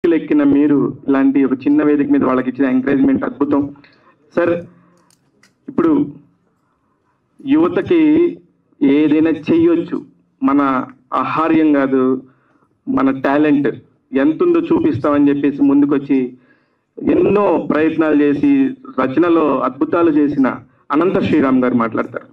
ఎక్కిన మీరు ఇలాంటి ఒక చిన్న వేదిక మీద వాళ్ళకి ఇచ్చిన ఎంకరేజ్మెంట్ అద్భుతం సార్ ఇప్పుడు యువతకి ఏదైనా చెయ్యొచ్చు మన ఆహార్యం కాదు మన టాలెంట్ ఎంత ఉందో చూపిస్తామని చెప్పేసి ముందుకొచ్చి ఎన్నో ప్రయత్నాలు చేసి రచనలో అద్భుతాలు చేసిన అనంత శ్రీరామ్ గారు మాట్లాడతారు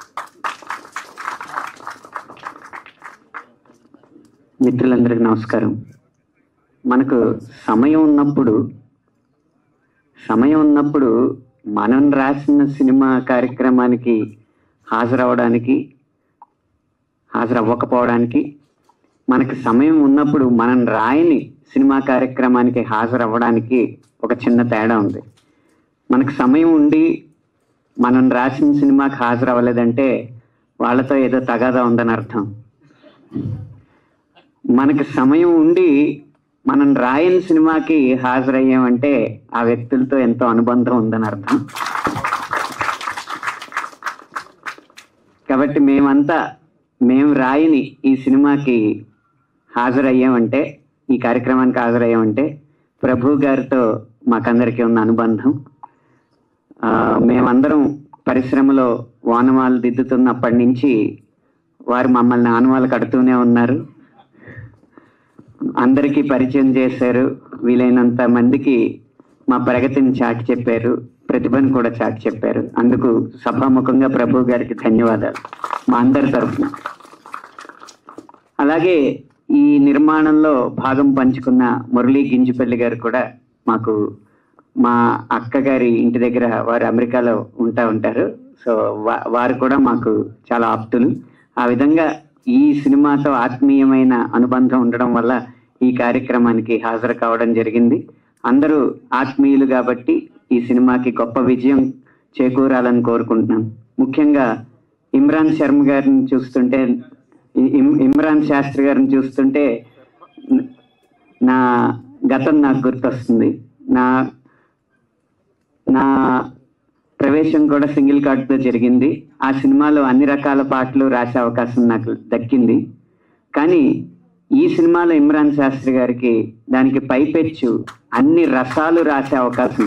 మిత్రులందరికీ నమస్కారం మనకు సమయం ఉన్నప్పుడు సమయం ఉన్నప్పుడు మనం రాసిన సినిమా కార్యక్రమానికి హాజరవడానికి హాజరవ్వకపోవడానికి మనకి సమయం ఉన్నప్పుడు మనం రాయని సినిమా కార్యక్రమానికి హాజరవ్వడానికి ఒక చిన్న తేడా ఉంది మనకు సమయం ఉండి మనం రాసిన సినిమాకి హాజరవ్వలేదంటే వాళ్ళతో ఏదో తగాదా ఉందని అర్థం మనకి సమయం ఉండి మనం రాయని సినిమాకి హాజరయ్యామంటే ఆ వ్యక్తులతో ఎంతో అనుబంధం ఉందని అర్థం కాబట్టి మేమంతా మేము రాయని ఈ సినిమాకి హాజరయ్యామంటే ఈ కార్యక్రమానికి హాజరయ్యామంటే ప్రభు గారితో మాకందరికీ ఉన్న అనుబంధం ఆ, మేమందరం పరిశ్రమలో వానమాలు దిద్దుతున్నప్పటి నుంచి వారు మమ్మల్ని ఆనవాలు కడుతూనే ఉన్నారు అందరికీ పరిచయం చేశారు వీలైనంత మందికి మా ప్రగతిని చాటి చెప్పారు ప్రతిభను కూడా చాటి చెప్పారు అందుకు సభాముఖంగా ప్రభు గారికి ధన్యవాదాలు మా అందరి తరఫున అలాగే ఈ నిర్మాణంలో భాగం పంచుకున్న మురళీ గింజిపల్లి గారు కూడా మాకు మా అక్క గారి ఇంటి దగ్గర వారు అమెరికాలో ఉంటా ఉంటారు సో వా- వారు కూడా మాకు చాలా ఆప్తులు ఆ విధంగా ఈ సినిమాతో ఆత్మీయమైన అనుబంధం ఉండడం వల్ల ఈ కార్యక్రమానికి హాజరు కావడం జరిగింది అందరూ ఆత్మీయులు కాబట్టి ఈ సినిమాకి గొప్ప విజయం చేకూరాలని కోరుకుంటున్నాను ముఖ్యంగా ఇమ్రాన్ శర్మ గారిని చూస్తుంటే ఇ- ఇమ్- ఇమ్రాన్ శాస్త్రి గారిని చూస్తుంటే న- నా గతం నాకు గుర్తొస్తుంది నా నా ప్రవేశం కూడా సింగిల్ కార్డ్తో జరిగింది ఆ సినిమాలో అన్ని రకాల పాటలు రాసే అవకాశం నాకు దక్కింది కానీ ఈ సినిమాలో ఇమ్రాన్ శాస్త్రి గారికి దానికి పైపెచ్చు అన్ని రసాలు రాసే అవకాశం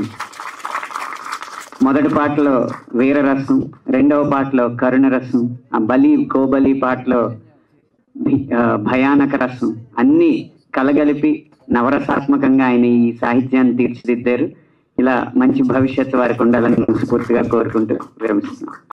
మొదటి పాటలో వీరరసం రెండవ పాటలో కరుణ రసం ఆ బలి కోబలి పాటలో భి- ఆ, భయానక రసం అన్ని కలగలిపి నవరసాత్మకంగా ఆయన ఈ సాహిత్యాన్ని తీర్చిదిద్దారు ఇలా మంచి భవిష్యత్తు వారికి ఉండాలని మనస్ఫూర్తిగా కోరుకుంటూ విరమిస్తున్నాను